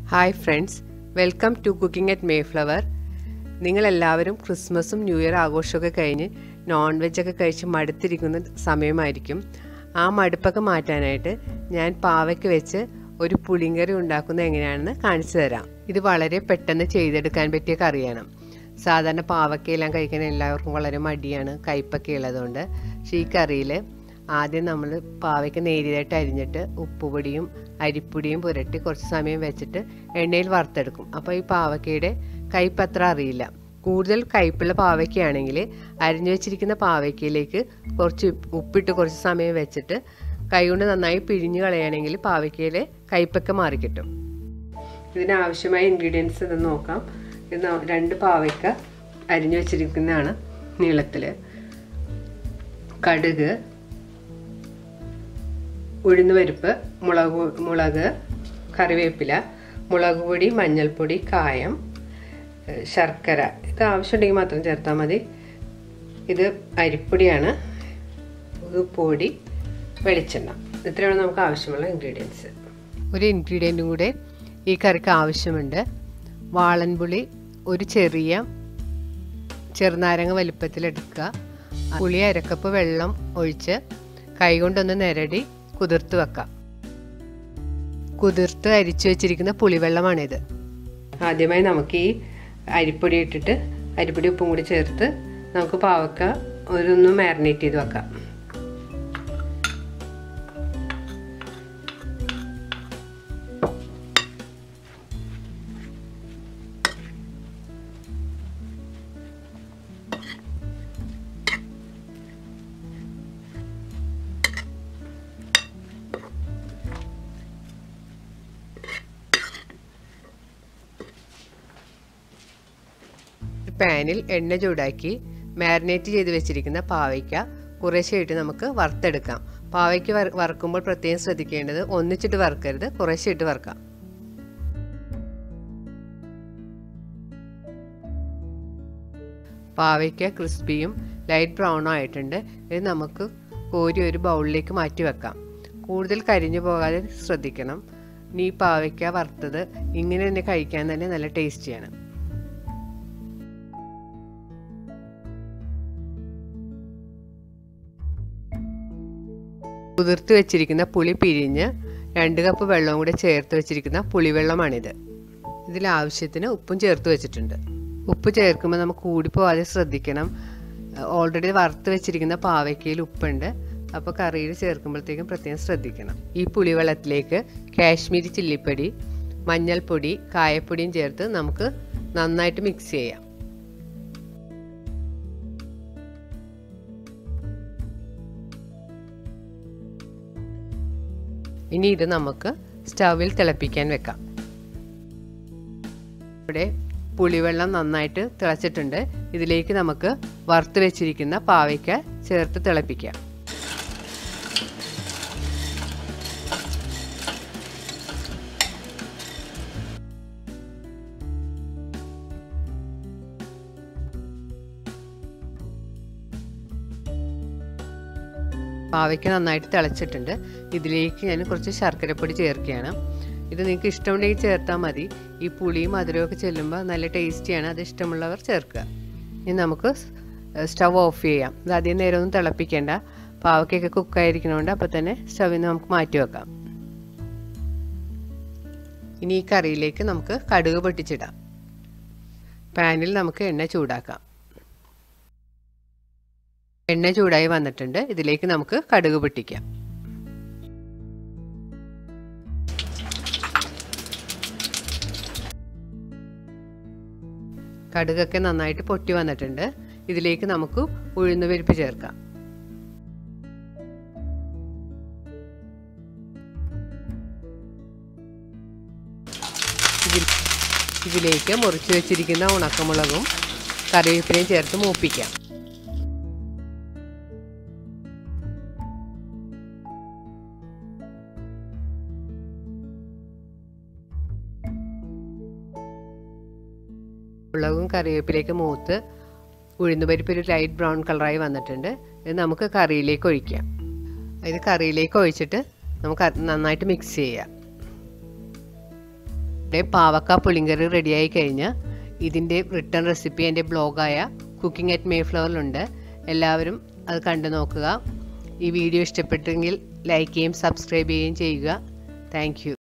hi friends welcome to cooking at Mayflower നിങ്ങളെല്ലാവരും ക്രിസ്മസും new year ആഘോഷമൊക്കെ കഴിഞ്ഞ് നോൺ വെജൊക്കെ കഴിച്ച് മടുത്തിരിക്കുന്ന സമയമായിരിക്കും ആ മടുപ്പൊക്കെ മാറ്റാനായിട്ട് ഞാൻ പാവയ്ക്ക് വെച്ച് ഒരു പുളിങ്കറി ഉണ്ടാക്കുന്നത് എങ്ങനെയാണെന്ന് കാണിച്ചു തരാം ഇത് വളരെ പെട്ടെന്ന് ചെയ്തെടുക്കാൻ പറ്റിയ കറിയാണ് സാധാരണ പാവയ്ക്കയെല്ലാം കഴിക്കാൻ എല്ലാവർക്കും വളരെ മടിയാണ് കയ്പൊക്കെ ഉള്ളതുകൊണ്ട് പക്ഷേ ഈ കറിയിൽ ആദ്യം നമ്മൾ പാവയ്ക്ക് നേരിയതായിട്ട് അരിഞ്ഞിട്ട് ഉപ്പുപൊടിയും അരിപ്പൊടിയും പുരട്ടി കുറച്ച് സമയം വെച്ചിട്ട് എണ്ണയിൽ വറുത്തെടുക്കും അപ്പോൾ ഈ പാവയ്ക്കയുടെ കയ്പ് അത്ര അറിയില്ല കൂടുതൽ കയ്പുള്ള പാവയ്ക്കയാണെങ്കിൽ അരിഞ്ഞു വെച്ചിരിക്കുന്ന പാവയ്ക്കയിലേക്ക് കുറച്ച് ഉപ്പിട്ട് കുറച്ച് സമയം വെച്ചിട്ട് കൈകൊണ്ട് നന്നായി പിഴിഞ്ഞ് കളയുകയാണെങ്കിൽ പാവയ്ക്കയിലെ കയ്പൊക്കെ മാറിക്കിട്ടും ഇതിനാവശ്യമായ ഇൻഗ്രീഡിയൻസ് ഇത് നോക്കാം ഇത് രണ്ട് പാവയ്ക്ക അരിഞ്ഞു വെച്ചിരിക്കുന്നതാണ് നീളത്തിൽ കടുക് ഉഴുന്നുപരിപ്പ് മുളക് മുളക് കറിവേപ്പില മുളക് പൊടി മഞ്ഞൾപ്പൊടി കായം ശർക്കര ഇത് ആവശ്യമുണ്ടെങ്കിൽ മാത്രം ചേർത്താൽ മതി ഇത് അരിപ്പൊടിയാണ് ഇത് പൊടി വെളിച്ചെണ്ണ ഇത്രയാണ് നമുക്ക് ആവശ്യമുള്ള ഇൻഗ്രീഡിയൻസ് ഒരു ഇൻഗ്രീഡിയൻറ്റും കൂടെ ഈ കറിക്ക് ആവശ്യമുണ്ട് വാളൻപുളി ഒരു ചെറിയ ചെറുനാരങ്ങ വലിപ്പത്തിലെടുക്കുക പുളി അരക്കപ്പ് വെള്ളം ഒഴിച്ച് കൈകൊണ്ടൊന്ന് നിരടി കുതിർത്ത് വെക്കാം കുതിർത്ത് അരിച്ചു വെച്ചിരിക്കുന്ന പുളിവെള്ളമാണിത് ആദ്യമായി നമുക്ക് ഈ അരിപ്പൊടി ഇട്ടിട്ട് അരിപ്പൊടി ഉപ്പും കൂടി ചേർത്ത് നമുക്ക് പാവക്ക ഒരൊന്ന് മാരിനേറ്റ് ചെയ്ത് വെക്കാം പാനിൽ എണ്ണ ചൂടാക്കി മാരിനേറ്റ് ചെയ്ത് വെച്ചിരിക്കുന്ന പാവയ്ക്ക കുറേശ്ശെയായിട്ട് നമുക്ക് വറുത്തെടുക്കാം പാവയ്ക്ക് വറുക്കുമ്പോൾ പ്രത്യേകം ശ്രദ്ധിക്കേണ്ടത് ഒന്നിച്ചിട്ട് വറുക്കരുത് കുറേശ്ശെയിട്ട് വറുക്കാം പാവയ്ക്ക ക്രിസ്പിയും ലൈറ്റ് ബ്രൗണും ആയിട്ടുണ്ട് ഇത് നമുക്ക് കോരി ഒരു ബൗളിലേക്ക് മാറ്റി വെക്കാം കൂടുതൽ കരിഞ്ഞു പോകാതെ ശ്രദ്ധിക്കണം നീ പാവയ്ക്ക വറുത്തത് ഇങ്ങനെ തന്നെ കഴിക്കാൻ തന്നെ നല്ല ടേസ്റ്റിയാണ് കുതിർത്ത് വെച്ചിരിക്കുന്ന പുളി പിരിഞ്ഞ് രണ്ട് കപ്പ് വെള്ളവും കൂടെ ചേർത്ത് വെച്ചിരിക്കുന്ന പുളിവെള്ളമാണിത് ഇതിൽ ആവശ്യത്തിന് ഉപ്പും ചേർത്ത് വെച്ചിട്ടുണ്ട് ഉപ്പ് ചേർക്കുമ്പോൾ നമുക്ക് കൂടിപ്പോവാതെ ശ്രദ്ധിക്കണം ഓൾറെഡി വറുത്ത് വെച്ചിരിക്കുന്ന പാവയ്ക്കയിൽ ഉപ്പുണ്ട് അപ്പോൾ കറിയിൽ ചേർക്കുമ്പോഴത്തേക്കും പ്രത്യേകം ശ്രദ്ധിക്കണം ഈ പുളിവെള്ളത്തിലേക്ക് കാശ്മീരി ചില്ലിപ്പൊടി മഞ്ഞൾപ്പൊടി കായപ്പൊടിയും ചേർത്ത് നമുക്ക് നന്നായിട്ട് മിക്സ് ചെയ്യാം ഇനി ഇത് നമുക്ക് സ്റ്റവിൽ തിളപ്പിക്കാൻ വെക്കാം ഇവിടെ പുളിവെള്ളം നന്നായിട്ട് തിളച്ചിട്ടുണ്ട് ഇതിലേക്ക് നമുക്ക് വറുത്ത് വെച്ചിരിക്കുന്ന പാവയ്ക്ക ചേർത്ത് തിളപ്പിക്കാം പാവയ്ക്ക് നന്നായിട്ട് തിളച്ചിട്ടുണ്ട് ഇതിലേക്ക് ഞാൻ കുറച്ച് ശർക്കരപ്പൊടി ചേർക്കുകയാണ് ഇത് നിങ്ങൾക്ക് ഇഷ്ടമുണ്ടെങ്കിൽ ചേർത്താൽ മതി ഈ പുളിയും മധുരമൊക്കെ ചെല്ലുമ്പോൾ നല്ല ടേസ്റ്റിയാണ് അത് ഇഷ്ടമുള്ളവർ ചേർക്കുക ഇനി നമുക്ക് സ്റ്റവ് ഓഫ് ചെയ്യാം ഇത് അധികം നേരം ഒന്നും തിളപ്പിക്കേണ്ട പാവയ്ക്കൊക്കെ കുക്കായിരിക്കണോണ്ട് അപ്പോൾ തന്നെ സ്റ്റവിൽ നിന്ന് നമുക്ക് മാറ്റി വെക്കാം ഇനി ഈ കറിയിലേക്ക് നമുക്ക് കടുക് പൊട്ടിച്ചിടാം പാനിൽ നമുക്ക് എണ്ണ ചൂടാക്കാം എണ്ണ ചൂടായി വന്നിട്ടുണ്ട് ഇതിലേക്ക് നമുക്ക് കടുക് പൊട്ടിക്കാം കടുകൊക്കെ നന്നായിട്ട് പൊട്ടി വന്നിട്ടുണ്ട് ഇതിലേക്ക് നമുക്ക് ഉഴുന്ന് പരിപ്പ് ചേർക്കാം ഇതിലേക്ക് മുറിച്ച് വെച്ചിരിക്കുന്ന ഉണക്കമുളകും കറിവേപ്പിലയും ചേർത്ത് മൂപ്പിക്കാം മുളകും കറിവേപ്പിലേക്ക് മൂത്ത് ഉഴുന്നുപരിപ്പ് ഒരു ലൈറ്റ് ബ്രൗൺ കളറായി വന്നിട്ടുണ്ട് ഇത് നമുക്ക് കറിയിലേക്ക് ഒഴിക്കാം ഇത് കറിയിലേക്ക് ഒഴിച്ചിട്ട് നമുക്ക് നന്നായിട്ട് മിക്സ് ചെയ്യാം ഇവിടെ പാവക്ക പുളിങ്കറി റെഡിയായി കഴിഞ്ഞ് ഇതിൻ്റെ റിട്ടേൺ റെസിപ്പി എൻ്റെ ബ്ലോഗായ കുക്കിംഗ് അറ്റ് മേഫ്ലവറിലുണ്ട് എല്ലാവരും അത് കണ്ടു നോക്കുക ഈ വീഡിയോ ഇഷ്ടപ്പെട്ടെങ്കിൽ ലൈക്ക് ചെയ്യുകയും സബ്സ്ക്രൈബ് ചെയ്യുകയും ചെയ്യുക താങ്ക്